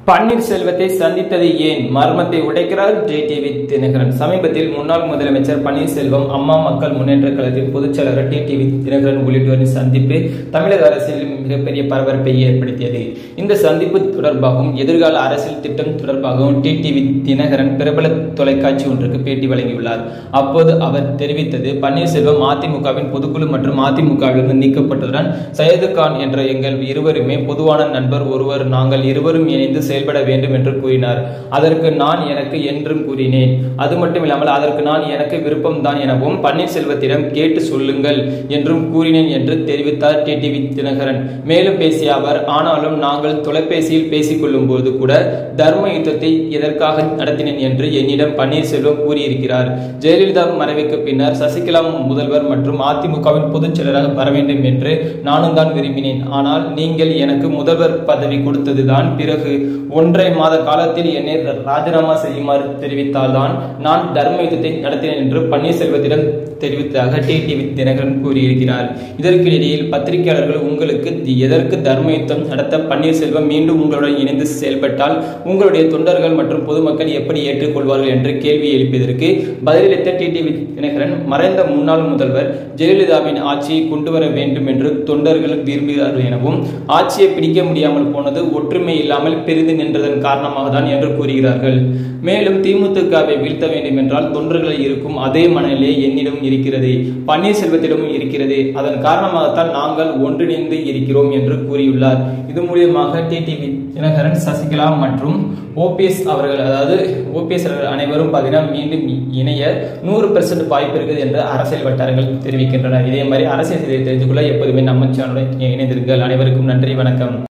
பன்னீர்செல்வத்தை சந்தித்தது ஏன் மர்மத்தை உடைக்கிறார் டிடிவி தினகரன் சமீபத்தில் முன்னாள் முதலமைச்சர் பன்னீர்செல்வம் அம்மா மக்கள் முன்னேற்ற கழகத்தின் பொதுச் செயலாளர் டிடிவி தினகரன் உள்ளிட்டோரின் சந்திப்பு தமிழக அரசியலில் மிகப்பெரிய பரபரப்பை ஏற்படுத்தியது இந்த சந்திப்பு தொடர்பாகவும் எதிர்கால அரசியல் திட்டம் தொடர்பாகவும் டிடிவி தினகரன் பிரபல தொலைக்காட்சி ஒன்றுக்கு பேட்டி வழங்கியுள்ளார் அப்போது அவர் தெரிவித்தது பன்னீர்செல்வம் அதிமுகவின் பொதுக்குழு மற்றும் அதிமுகவிலிருந்து நீக்கப்பட்டதுடன் சையது கான் என்ற எங்கள் இருவருமே பொதுவான நண்பர் ஒருவர் நாங்கள் இருவரும் இணைந்து செயல்பட வேண்டும் என்று கூறினார் அதற்கு நான் எனக்கு என்றும் கூறினேன் அது மட்டும் இல்லாமல் அதற்கு நான் எனக்கு விருப்பம்தான் எனவும் பன்னீர்செல்வத்திடம் கேட்டு சொல்லுங்கள் என்றும் கூறினேன் என்று தெரிவித்தார் டிடிவி தினகரன் மேலும் பேசிய அவர் ஆனாலும் நாங்கள் தொலைபேசியில் பேசிக் கொள்ளும் போது கூட தர்ம யுத்தத்தை எதற்காக நடத்தினேன் என்று என்னிடம் பன்னீர்செல்வம் கூறியிருக்கிறார் ஜெயலலிதா மறைவுக்கு பின்னர் சசிகலா முதல்வர் மற்றும் அதிமுகவின் பொதுச் செயலராக வர வேண்டும் என்று நானும் தான் விரும்பினேன் ஆனால் நீங்கள் எனக்கு முதல்வர் பதவி கொடுத்ததுதான் பிறகு ஒன்றரை மாத காலத்தில் என்னை ராஜினாமா செய்யுமாறு தெரிவித்தால்தான் நான் தர்ம யுத்தத்தை நடத்தினேன் என்று பன்னீர்செல்வத்திடம் தெரிவித்ததாக டிடிவி தினகரன் கூறியிருக்கிறார் இதற்கிடையில் பத்திரிகையாளர்கள் உங்களுக்கு எதற்கு தர்ம யுத்தம் நடத்த பன்னீர்செல்வம் மீண்டும் உங்களுடன் இணைந்து செயல்பட்டால் உங்களுடைய தொண்டர்கள் மற்றும் பொதுமக்கள் எப்படி ஏற்றுக்கொள்வார்கள் என்று கேள்வி எழுப்பியதற்கு பதிலளித்த டிடிவி தினகரன் மறைந்த முன்னாள் முதல்வர் ஜெயலலிதாவின் ஆட்சியை கொண்டு வர வேண்டும் என்று தொண்டர்கள் விரும்புகிறார்கள் எனவும் ஆட்சியை பிடிக்க முடியாமல் போனது ஒற்றுமை இல்லாமல் பிரிந்து நின்றதன் காரணமாக தான் என்று கூறுகிறார்கள் மேலும் திமுகவை வீழ்த்த வேண்டும் என்றால் தொண்டர்களில் இருக்கும் அதே மனநிலை என்னிடம் இருக்கிறது பன்னீர்செல்வத்திடமும் இருக்கிறது அதன் காரணமாகத்தான் நாங்கள் ஒன்றிணைந்து இருக்கிறோம் என்று கூறியுள்ளார் இது மூலியமாக டிடிவி தினகரன் சசிகலா மற்றும் ஓபிஎஸ் அவர்கள் அதாவது ஓபிஎஸ் அவர்கள் அனைவரும் பார்த்தீங்கன்னா மீண்டும் இணைய நூறு பெர்சன்ட் வாய்ப்பு இருக்குது என்று அரசியல் வட்டாரங்கள் தெரிவிக்கின்றன இதே மாதிரி அரசியல் செய்தியை தெரிந்து கொள்ள எப்போதுமே நம்ம சேனலுடன் இணைந்திருங்கள் அனைவருக்கும் நன்றி வணக்கம்